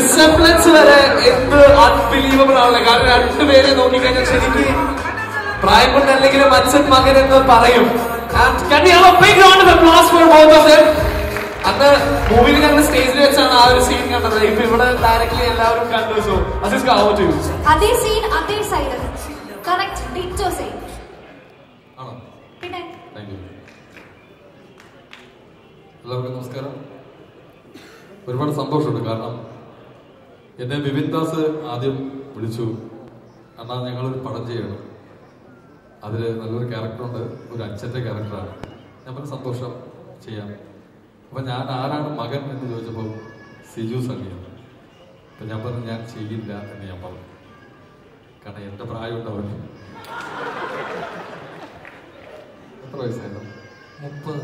Resemblance വരെ എന്ത് unbelievable ആണല്ലോ കാരണം രണ്ടുപേരെ നോക്കിക്കഴിഞ്ഞാൽ ശരിക്ക് പ്രായം കൊണ്ടല്ലെങ്കിലും അച്ഛൻ മകൻ എന്ന് പറയും And can we have a big round of applause for both of them? അന്ന് മൂവിയിൽ ഞങ്ങൾ സ്റ്റേജിൽ വെച്ചാണ് ആ ഒരു സീൻ കണ്ടത് ഇപ്പൊ ഇവിടെ ഡയറക്ട്ലി എല്ലാവരും കണ്ടു സോ അസിസ് ആവോ ടു അതേ സീൻ അതേ സൈഡ് കറക്റ്റ് ഡിറ്റോ സെയിം ആണോ പിന്നെ താങ്ക് യു എല്ലാവർക്കും നമസ്കാരം ഒരുപാട് സന്തോഷമുണ്ട് കാരണം എന്നെ ബിപിൻ ദാസ് ആദ്യം വിളിച്ചു അണ്ണാ ഞങ്ങളൊരു പടം ചെയ്യണം അതിൽ നല്ലൊരു ക്യാരക്ടറുണ്ട് ഒരു അച്ഛൻ്റെ ക്യാരക്ടറാണ് ഞാൻ പറഞ്ഞ സന്തോഷം ചെയ്യാം അപ്പം ഞാൻ ആരാണ് മകൻ എന്ന് ചോദിച്ചപ്പോൾ സിജു സണ്ണിയാണ് അപ്പം ഞാൻ പറഞ്ഞു ഞാൻ ചെയ്യില്ല എന്ന് ഞാൻ പറഞ്ഞു കാരണം എൻ്റെ പ്രായമുണ്ട് അവന് എത്ര വയസ്സായിരുന്നു മുപ്പത്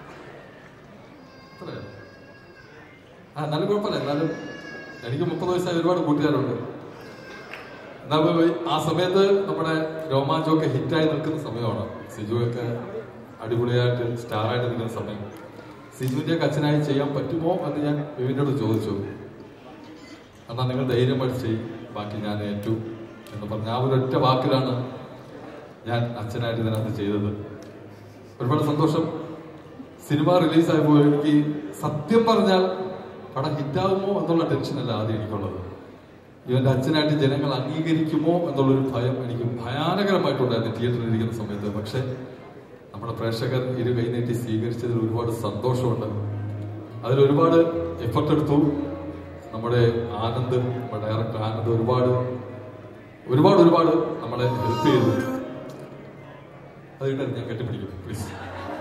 എത്രയാ ആ എന്നാലും കുഴപ്പമില്ല എന്നാലും എനിക്ക് മുപ്പത് വയസ്സായ ഒരുപാട് കൂട്ടുകാരുണ്ട് എന്നാൽ പോയി ആ സമയത്ത് നമ്മുടെ രോമാഞ്ചമൊക്കെ ഹിറ്റായി നിൽക്കുന്ന സമയമാണ് സിജുവൊക്കെ അടിപൊളിയായിട്ട് സ്റ്റാറായിട്ട് നിൽക്കുന്ന സമയം സിജുവിന്റെ ഒക്കെ അച്ഛനായി ചെയ്യാൻ പറ്റുമോ എന്ന് ഞാൻ വിവിനോട് ചോദിച്ചു എന്നാൽ നിങ്ങൾ ധൈര്യമായിട്ട് ചെയ്യും ബാക്കി ഞാൻ ഏറ്റു എന്ന് പറഞ്ഞ ആ ഒരൊറ്റ വാക്കിലാണ് ഞാൻ അച്ഛനായിട്ട് ഇതിനകത്ത് ചെയ്തത് ഒരുപാട് സന്തോഷം സിനിമ റിലീസായപ്പോൾ എനിക്ക് സത്യം പറഞ്ഞാൽ പടം ഹിറ്റാകുമോ എന്നുള്ള ടെൻഷനല്ല ആദ്യം എനിക്കുള്ളത് ഇവന്റെ അച്ഛനായിട്ട് ജനങ്ങൾ അംഗീകരിക്കുമോ എന്നുള്ളൊരു ഭയം എനിക്ക് ഭയാനകരമായിട്ടുണ്ടായിരുന്നു തിയേറ്ററിൽ ഇരിക്കുന്ന സമയത്ത് പക്ഷെ നമ്മുടെ പ്രേക്ഷകർ ഇരു കൈനീട്ടി സ്വീകരിച്ചതിൽ ഒരുപാട് സന്തോഷമുണ്ട് അതിൽ ഒരുപാട് എഫർട്ട് എടുത്തു നമ്മുടെ ആനന്ദ് നമ്മുടെ ഡയറക്ടർ ആനന്ദ് ഒരുപാട് ഒരുപാട് ഒരുപാട് നമ്മളെ ഹെൽപ്പ് ചെയ്തു അതുകൊണ്ട് ഞാൻ കെട്ടിപ്പിടിക്കും പ്ലീസ്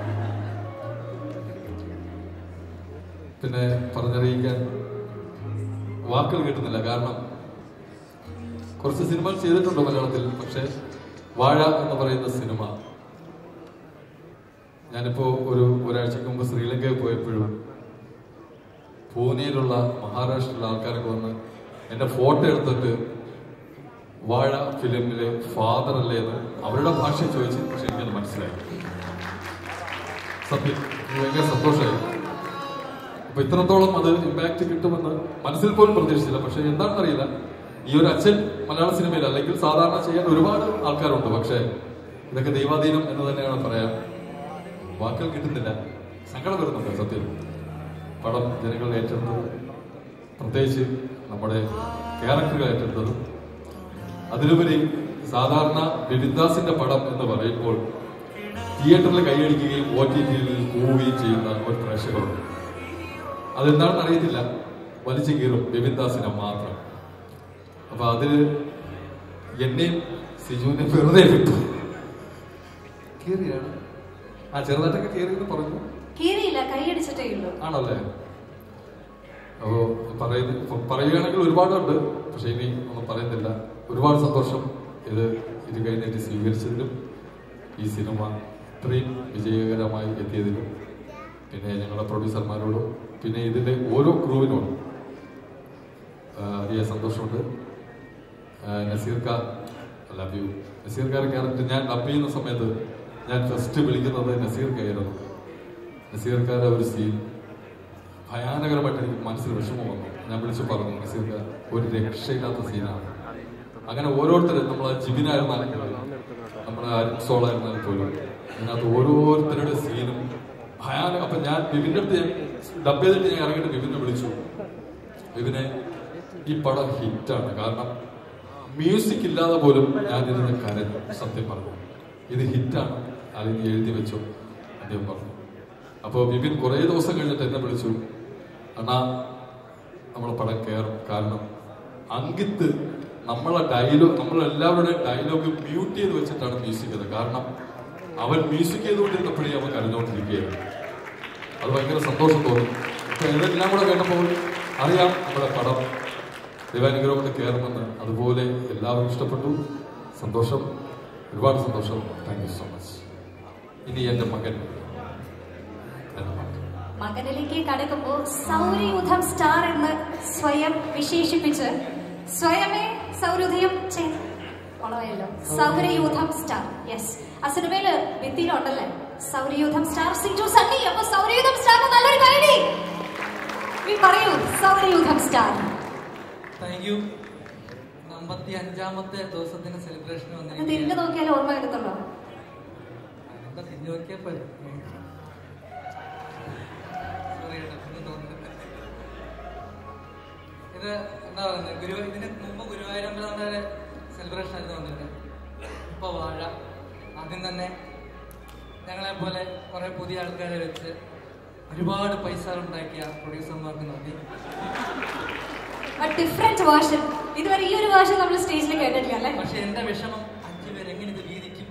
പിന്നെ പറഞ്ഞറിയിക്കാൻ വാക്കുകൾ കിട്ടുന്നില്ല കാരണം കുറച്ച് സിനിമകൾ ചെയ്തിട്ടുണ്ട് മലയാളത്തിൽ പക്ഷെ വാഴ എന്ന് പറയുന്ന സിനിമ ഞാനിപ്പോ ഒരു ഒരാഴ്ചക്ക് മുമ്പ് ശ്രീലങ്കയിൽ പോയപ്പോഴും പൂനെയിലുള്ള മഹാരാഷ്ട്രയിലുള്ള ആൾക്കാരൊക്കെ വന്ന് എന്റെ ഫോട്ടോ എടുത്തിട്ട് വാഴ ഫിലിമിലെ ഫാദർ അല്ലേ എന്ന് അവരുടെ ഭാഷ ചോദിച്ചു പക്ഷെ എനിക്കത് മനസ്സിലായി സത്യം എനിക്ക് ഭയങ്കര സന്തോഷമായി അപ്പൊ ഇത്രത്തോളം അത് ഇമ്പാക്ട് കിട്ടുമെന്ന് മനസ്സിൽ പോലും പ്രതീക്ഷിച്ചില്ല പക്ഷെ എന്താണെന്നറിയില്ല ഈ ഒരു അച്ഛൻ മലയാള സിനിമയിൽ അല്ലെങ്കിൽ സാധാരണ ചെയ്യാൻ ഒരുപാട് ആൾക്കാരുണ്ട് പക്ഷെ ഇതൊക്കെ ദൈവാധീനം എന്ന് തന്നെയാണ് പറയാം വാക്കുകൾ കിട്ടുന്നില്ല സങ്കടം വരുന്നുണ്ട് സത്യം പടം ജനങ്ങൾ ഏറ്റെടുത്തത് പ്രത്യേകിച്ച് നമ്മുടെ ക്യാരക്ടറുകൾ ഏറ്റെടുത്തതും അതിലുപരി സാധാരണ ബിബിന്ദാസിന്റെ പടം എന്ന് പറയുമ്പോൾ തിയേറ്ററിൽ കൈയടിക്കുകയും ഒ ടി ടിയിൽ പോവുകയും ചെയ്യുന്ന ഒരു പ്രേക്ഷകരുണ്ട് അതെന്താണെന്ന് അറിയത്തില്ല വലിച്ചു കീറും ബിബിന്ദാസിനെ മാത്രം അപ്പൊ അതില് എന്നെയും സിജുവിനെ വെറുതെ വിട്ടു കീറിയാണ് ആ ചെറുതായിട്ടൊക്കെ കീറിയെന്ന് പറഞ്ഞു കീറിയില്ല കൈയടിച്ചിട്ടേ ഉള്ളൂ ആണല്ലേ അപ്പോ പറയുന്ന ഇപ്പൊ പറയുകയാണെങ്കിൽ ഒരുപാടുണ്ട് പക്ഷെ ഇനി ഒന്നും പറയുന്നില്ല ഒരുപാട് സന്തോഷം ഇത് ഇത് കഴിഞ്ഞിട്ട് സ്വീകരിച്ചതിലും ഈ സിനിമ ഇത്രയും വിജയകരമായി എത്തിയതിലും പിന്നെ ഞങ്ങളുടെ പ്രൊഡ്യൂസർമാരോടും പിന്നെ ഇതിന്റെ ഓരോ ക്രൂവിനോടും ആ, വലിയ സന്തോഷമുണ്ട് ആ, Naseer Khan love you Naseer Khan character ഞാൻ ഡബ് ചെയ്യുന്ന സമയത്ത് ഞാൻ ഫസ്റ്റ് വിളിക്കുന്നത് നസീർ ഖായിരുന്നു നസീർ ഖാന്റെ ഒരു സീൻ ഭയാനകരമായിട്ട് എനിക്ക് മനസ്സിൽ വിഷമം വന്നു ഞാൻ വിളിച്ചു പറഞ്ഞു നസീർ ഖാൻ ഒരു രക്ഷയില്ലാത്ത സീനാണ് അങ്ങനെ ഓരോരുത്തരും നമ്മൾ ജിബിനായിരുന്നാലും നമ്മുടെ അരിസോളായിരുന്നാലും പോലും അതിനകത്ത് ഓരോരുത്തരുടെ സീനും ഭയാനക അപ്പൊ ഞാൻ ബിബിന്റെ അടുത്ത് ഡബ് ചെയ്തിട്ട് ഞാൻ ഇറങ്ങിയിട്ട് ബിബിനെ വിളിച്ചു ബിബിനെ ഈ പടം ഹിറ്റാണ് കാരണം മ്യൂസിക് ഇല്ലാതെ പോലും ഞാൻ ഇതിന് കരഞ്ഞു സത്യം പറഞ്ഞു ഇത് ഹിറ്റാണ് അല്ലെങ്കിൽ എഴുതി വെച്ചു അദ്ദേഹം പറഞ്ഞു അപ്പോൾ ബിബിൻ കുറേ ദിവസം കഴിഞ്ഞിട്ട് എന്നെ വിളിച്ചു അണ്ണാ നമ്മളെ പടം കയറും കാരണം അങ്കിത്ത് നമ്മളെ ഡയലോഗ് നമ്മളെല്ലാവരുടെയും ഡയലോഗ് മ്യൂട്ട് ചെയ്ത് വെച്ചിട്ടാണ് മ്യൂസിക് ചെയ്തത് കാരണം അവൻ മ്യൂസിക് ചെയ്തുകൊണ്ടിരുന്നപ്പോഴേ അവൻ കരഞ്ഞുകൊണ്ടിരിക്കുകയായിരുന്നു അത് ഭയങ്കര സന്തോഷം തോന്നി അപ്പൊ ഇതെല്ലാം കൂടെ കേട്ടപ്പോൾ അറിയാം നമ്മുടെ പടം ദൈവാനുഗ്രഹം കൊണ്ട് കയറുമെന്ന് അതുപോലെ എല്ലാവരും ഇഷ്ടപ്പെട്ടു സന്തോഷം ഒരുപാട് സന്തോഷം താങ്ക് യു സോ മച്ച് ഇനി എന്റെ മകൻ എന്റെ മകൻ മകനിലേക്ക് കടക്കുമ്പോൾ സൗരയൂഥം സ്റ്റാർ എന്ന് സ്വയം വിശേഷിപ്പിച്ച് സ്വയമേ സൗരയൂഥം ചെയ്ത് കൊളവായല്ലോ സൗരയൂഥം സ്റ്റാർ യെസ് ആ സിനിമയില് ഭിത്തിയിലുണ്ടല്ലേ സൗരയൂഥം സ്റ്റാർ സിജു സണ്ണി അപ്പൊ സൗരയൂഥം സ്റ്റാറിന് നല്ലൊരു കൈഡി നീ പറയൂ സൗരയൂഥം സ്റ്റാർ താങ്ക് യു അമ്പത്തി അഞ്ചാമത്തെ ദിവസത്തിന്റെ സെലിബ്രേഷൻ അത് തിരിഞ്ഞു വന്നിരിക്കുകയാണ് നോക്കിയാൽ ഓർമ്മ വരുത്തുള്ളൂ എന്താ തിരിഞ്ഞു നോക്കിയാൽ പോലെ Sorry കേട്ടോ, ഒന്നും തോന്നുന്നില്ല. ഇത് എന്താ പറയുന്നത് ഗുരു ഇതിന് മുമ്പ് ഗുരുവായൂരമ്പലങ്ങളുടെ സെലിബ്രേഷൻ ആയിരുന്നു വന്നിരുന്നത് ഇപ്പൊ വാഴ ആദ്യം തന്നെ ഞങ്ങളെ പോലെ കുറെ പുതിയ ആൾക്കാരെ വെച്ച് ഒരുപാട് പൈസ ഉണ്ടാക്കിയ പ്രൊഡ്യൂസർമാർക്ക് നന്ദി ഡിഫറെന്റ് വേർഷൻ ഇതുവരെ ഈ ഒരു വേർഷൻ നമ്മൾ സ്റ്റേജിൽ കേട്ടിട്ടില്ല അല്ലേ പക്ഷെ എന്റെ വിഷമം അഞ്ചു പേര് എങ്ങനെ ഇത് വീതിക്കും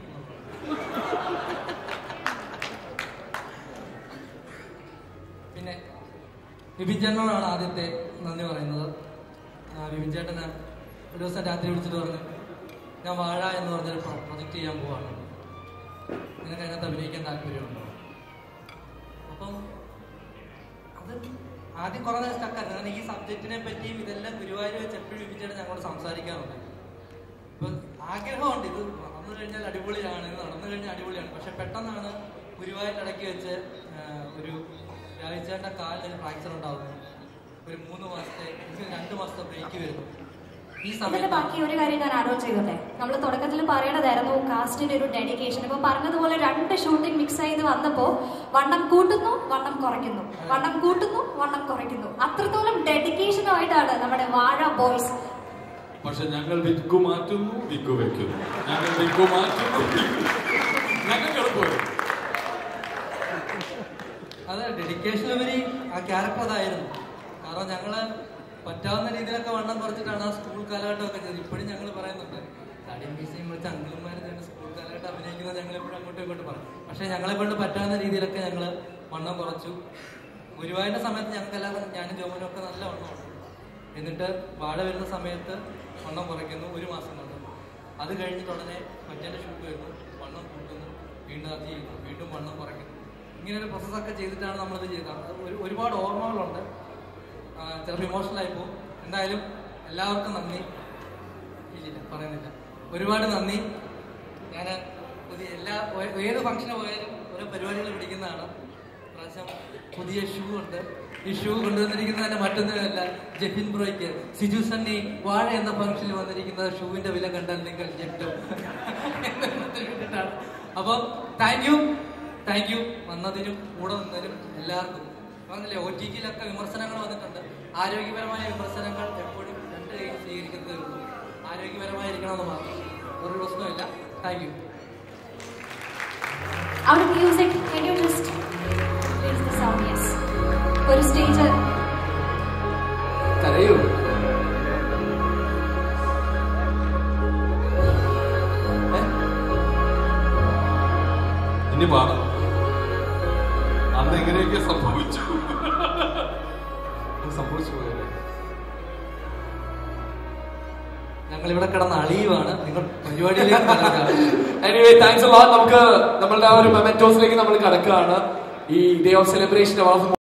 പിന്നെ വിപിൻ ചേട്ടനോടാണ് ആദ്യത്തെ നന്ദി പറയുന്നത് ആ, വിപിൻ ചേട്ടന് ഒരു ദിവസം രാത്രി വിളിച്ചിട്ട് പറഞ്ഞു ഞാൻ വാഴ എന്ന് പറഞ്ഞൊരു പ്രൊജക്റ്റ് ചെയ്യാൻ പോവാണ് നിനക്ക് അതിനകത്ത് അഭിനയിക്കാൻ താല്പര്യമുണ്ടോ അപ്പം അത് ആദ്യം കുറെ നേരം സ്റ്റക്കായിരുന്നു കാരണം ഈ സബ്ജക്റ്റിനെ പറ്റിയും ഇതെല്ലാം ഗുരുവായൂർ വെച്ച് എപ്പോഴും വിപിൻ ചേട്ടൻ ഞങ്ങളോട് സംസാരിക്കാറുണ്ട് ഇപ്പൊ ആഗ്രഹമുണ്ട് ഇത് നടന്നു കഴിഞ്ഞാൽ അടിപൊളിയാണ് ഇത് നടന്നു കഴിഞ്ഞാൽ അടിപൊളിയാണ് പക്ഷെ പെട്ടെന്നാണ് ഗുരുവായൂർ ഇടയ്ക്ക് വെച്ച് ആ, ഒരു രാജേന്ദ്രന്റെ കാലിന് ഒരു ഫ്രാക്ചർ ഉണ്ടാവുന്നു ഒരു മൂന്ന് മാസത്തെ എനിക്ക് രണ്ട് മാസത്തെ ബ്രേക്ക് വരുന്നു ഈ ഇതിന്റെ സമയത്ത് ബാക്കി ഒരു കാര്യം ഞാൻ ആഡ് ഓൺ ചെയ്തോട്ടെ നമ്മൾ തുടക്കത്തിൽ പറയണതായിരുന്നു കാസ്റ്റിന്റെ ഒരു ഡെഡിക്കേഷൻ ഇപ്പൊ പറഞ്ഞതുപോലെ രണ്ട് ഷൂട്ടിംഗ് മിക്സ് ചെയ്ത് വന്നപ്പോ വണ്ണം കൂട്ടുന്നു വണ്ണം കുറയ്ക്കുന്നു വണ്ണം കൂട്ടുന്നു വണ്ണം കുറയ്ക്കുന്നു അത്രത്തോളം ഡെഡിക്കേഷനുമായിട്ടാണ് നമ്മുടെ വാഴ ബോയ്സ് പക്ഷെ ഞങ്ങൾ വിക്കു മാറ്റുന്നു വിക്കു വെക്കുന്നു ഞങ്ങൾ വിക്കു മാറ്റുന്നു ഞങ്ങൾ എളുപ്പമായി അത് ഡെഡിക്കേഷൻ ഉപരി ആ ക്യാരക്ടർ അതായിരുന്നു കാരണം ഞങ്ങള് പറ്റാവുന്ന രീതിയിലൊക്കെ വണ്ണം കുറച്ചിട്ടാണ് ആ സ്കൂൾ കാലഘട്ടമൊക്കെ ചെയ്തത് ഇപ്പോഴും ഞങ്ങൾ പറയുന്നുണ്ട് തടിയും മീസയും വെച്ച് അങ്കിളുമാർ തന്നെ സ്കൂൾ കാലഘട്ടം അഭിനയിക്കുന്നത് ഞങ്ങൾ എപ്പോഴും അങ്ങോട്ടും ഇങ്ങോട്ടും പറയും പക്ഷെ ഞങ്ങളെ കൊണ്ട് പറ്റാവുന്ന രീതിയിലൊക്കെ ഞങ്ങൾ വണ്ണം കുറച്ചു ഗുരുവായൂരിന്റെ സമയത്ത് ഞങ്ങൾക്ക് എല്ലാവർക്കും ഞാനും ജോമനും ഒക്കെ നല്ല വണ്ണമാണ് എന്നിട്ട് വാഴ വരുന്ന സമയത്ത് വണ്ണം കുറയ്ക്കുന്നു ഒരു മാസം കൊണ്ട് അത് കഴിഞ്ഞിട്ട് ഉടനെ മറ്റേ ഷൂട്ട് വരുന്നു വണ്ണം കൂട്ടുന്നു വീണ്ടും അത് ചെയ്യുന്നു വീണ്ടും വണ്ണം കുറയ്ക്കുന്നു ഇങ്ങനെ ഒരു പ്രോസസ്സൊക്കെ ചെയ്തിട്ടാണ് നമ്മളിത് ചെയ്തത് അത് ഒരു ഒരുപാട് ഓർമ്മകളുണ്ട് ആ, ചിലപ്പോൾ ഇമോഷണൽ ആയി പോകും എന്തായാലും എല്ലാവർക്കും നന്ദി ഇല്ലില്ല പറയുന്നില്ല ഒരുപാട് നന്ദി ഞാൻ പുതിയ എല്ലാ ഒ- ഏത് ഫംഗ്ഷന് പോയാലും ഓരോ പരിപാടികൾ പിടിക്കുന്നതാണ് പ്രാവശ്യം പുതിയ ഷൂ ഉണ്ട് ഈ ഷൂ കൊണ്ടുവന്നിരിക്കുന്നതിന്റെ മറ്റൊന്നുമല്ല ജെഫിൻ ബ്രോയ്ക്ക് സിജു സണ്ണി വാഴ എന്ന ഫംഗ്ഷനിൽ വന്നിരിക്കുന്ന ഷൂവിന്റെ വില കണ്ടാൽ നിങ്ങൾ ഞെട്ടും എന്നതിന് വേണ്ടിയിട്ടാണ് അപ്പം താങ്ക് യു താങ്ക് യു വന്നതിനും കൂടെ നിന്നതിനും എല്ലാവർക്കും പറഞ്ഞില്ലേ ഒ ടി ടിയിലൊക്കെ വിമർശനങ്ങൾ വന്നിട്ടുണ്ട് ആരോഗ്യപരമായ വിമർശനങ്ങൾ എപ്പോഴും രണ്ട് കൈ സ്വീകരിക്കുന്നതേ ഉള്ളൂ ആരോഗ്യപരമായിരിക്കണമെന്ന് മാത്രം ഒരു പ്രശ്നമില്ല thank you Out of music, can you just raise the sound? Yes. ഒരു സ്റ്റേജ് കരയൂ ഏ? ഇനി പാടാം അന്ന് എങ്ങനെയൊക്കെ സംഭവിച്ചു അത് സംഭവിച്ചു പോയല്ലേ ഞങ്ങൾ ഇവിടെ കിടന്ന് അളിയുവാണ് നിങ്ങൾ പരിപാടിയിലേക്ക് കടക്കാം. എനിവേ താങ്ക്സ് ലോട്ട് നമുക്ക് നമ്മളുടെ ആ ഒരു മെമെന്റോസിലേക്ക് നമ്മൾ കടക്കുകയാണ് ഈ ഡേ ഓഫ് സെലിബ്രേഷൻ